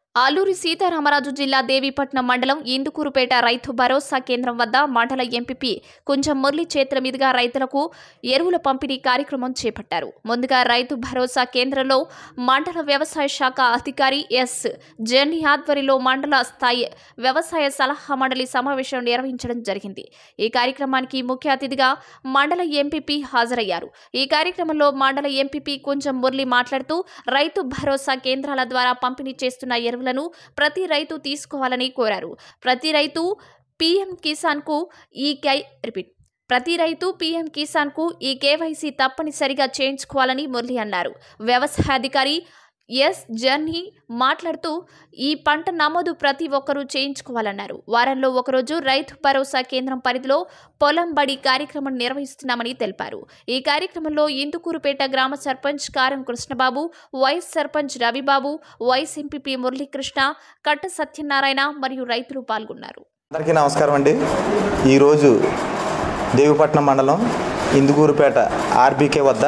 ఆలూరి సీతారామరాజు జిల్లా దేవీపట్నం మండలం ఇందుకూరుపేట రైతు భరోసా కేంద్రం వద్ద మండల ఎంపీపీ కుంజం మురళి చేతుల మీదుగా రైతులకు ఎరువుల పంపిణీ కార్యక్రమం చేపట్టారు ముందుగా రైతు భరోసా కేంద్రంలో మండల వ్యవసాయ శాఖ అధికారి ఎస్ జెన్ని ఆధ్వర్యంలో మండల స్థాయి వ్యవసాయ సలహా మండలి సమావేశం నిర్వహించడం జరిగింది ఈ కార్యక్రమానికి ముఖ్య అతిథిగా మండల ఎంపీపీ హాజరయ్యారు ఈ కార్యక్రమంలో మండల ఎంపీపీ కుంజం మురళి మాట్లాడుతూ రైతు భరోసా కేంద్రాల ద్వారా పంపిణీ చేస్తున్న ఎరువులను ప్రతి రైతు తీసుకోవాలని కోరారు ప్రతి రైతు పీఎం కిసాన్కు ఈ కై రిపీట్ ప్రతి రైతు పీఎం కిసాన్కు ఈ కేవైసీ తప్పనిసరిగా చేయించుకోవాలని మురళి అన్నారు వ్యవసాయ అధికారి ఎస్ జర్నీ మాట్లాడుతూ ఈ పంట నమోదు ప్రతి ఒక్కరూ చేయించుకోవాలన్నారు వారంలో ఒకరోజు రైతు భరోసా కేంద్రం పరిధిలో పొలం బడి కార్యక్రమం నిర్వహిస్తున్నామని తెలిపారు ఈ కార్యక్రమంలో ఇందుకూరుపేట గ్రామ sarpanch Karam Krishnababu vice sarpanch Ravibabu vice MPP Muralikrishna Katta Satyanarayana మరియు రైతులు పాల్గొన్నారు అందరికీ నమస్కారం అండి ఈరోజు దేవిపట్నం మండలం ఇందుకూరుపేట ఆర్బీకే వద్ద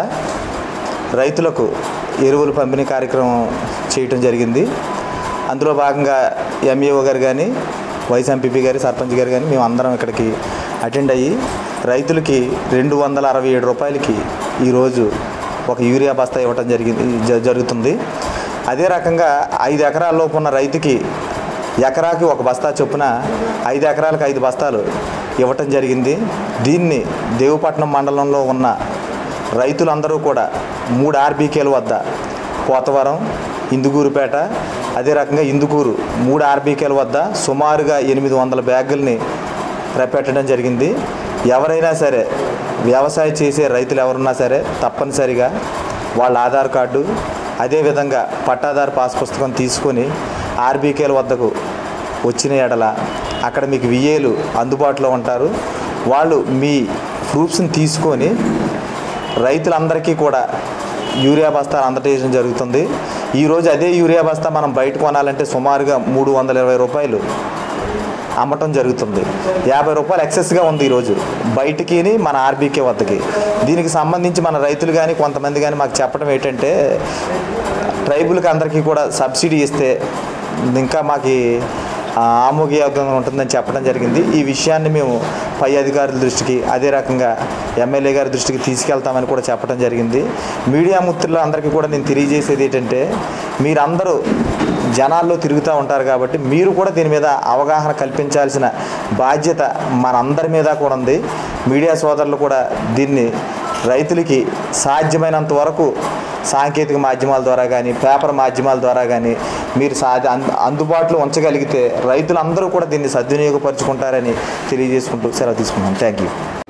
రైతులకు ఎరువులు పంపిణీ కార్యక్రమం చేయటం జరిగింది అందులో భాగంగా ఎంఈఓ గారు కానీ వైస్ ఎంపీపీ గారు సర్పంచ్ గారు కానీ మేము అందరం ఇక్కడికి అటెండ్ అయ్యి రైతులకి రెండు వందల అరవై ఏడు రూపాయలకి ఈరోజు ఒక యూరియా బస్తా ఇవ్వటం జరిగింది జ- జరుగుతుంది అదే రకంగా ఐదు ఎకరాల లోపు ఉన్న రైతుకి ఎకరాకి ఒక బస్తా చొప్పున ఐదు ఎకరాలకు ఐదు బస్తాలు ఇవ్వటం జరిగింది దీన్ని దేవపట్నం మండలంలో ఉన్న రైతులందరూ కూడా మూడు ఆర్బీకేల వద్ద పోతవరం ఇందుకూరుపేట అదే రకంగా ఇందుకూరు మూడు ఆర్బీకేల వద్ద సుమారుగా ఎనిమిది వందల బ్యాగుల్ని రప్పెట్టడం జరిగింది ఎవరైనా సరే వ్యవసాయం చేసే రైతులు ఎవరున్నా సరే తప్పనిసరిగా వాళ్ళ ఆధార్ కార్డు అదేవిధంగా పట్టాదారు పాస్ పుస్తకం తీసుకొని ఆర్బీకేల వద్దకు వచ్చిన ఎడల అక్కడ మీకు విఏలు అందుబాటులో ఉంటారు వాళ్ళు మీ ప్రూఫ్స్ని తీసుకొని రైతులందరికీ కూడా యూరియా బస్తా అందజేయడం జరుగుతుంది ఈరోజు అదే యూరియా బస్తా మనం బయట కొనాలంటే సుమారుగా మూడు వందల ఇరవై రూపాయలు అమ్మటం జరుగుతుంది యాభై రూపాయలు ఎక్సెస్గా ఉంది ఈరోజు బయటికి మన ఆర్బీకే వద్దకి దీనికి సంబంధించి మన రైతులు కానీ కొంతమంది కానీ మాకు చెప్పడం ఏంటంటే ట్రైబుల్కి అందరికీ కూడా సబ్సిడీ ఇస్తే ఇంకా మాకు ఆమోగ్యయోగ్యంగా ఉంటుందని చెప్పడం జరిగింది ఈ విషయాన్ని మేము పై అధికారుల దృష్టికి అదే రకంగా ఎమ్మెల్యే గారి దృష్టికి తీసుకెళ్తామని కూడా చెప్పడం జరిగింది మీడియా మిత్రులు అందరికీ కూడా నేను తెలియజేసేది ఏంటంటే మీరందరూ జనాల్లో తిరుగుతూ ఉంటారు కాబట్టి మీరు కూడా దీని మీద అవగాహన కల్పించాల్సిన బాధ్యత మనందరి మీద కూడా ఉంది మీడియా సోదరులు కూడా దీన్ని రైతులకి సాధ్యమైనంత వరకు సాంకేతిక మాధ్యమాల ద్వారా కానీ పేపర్ మాధ్యమాల ద్వారా కానీ మీరు సాధ అంద- అందుబాటులో ఉంచగలిగితే రైతులందరూ కూడా దీన్ని సద్వినియోగపరుచుకుంటారని తెలియజేసుకుంటూ సెలవు తీసుకున్నాం థ్యాంక్ యూ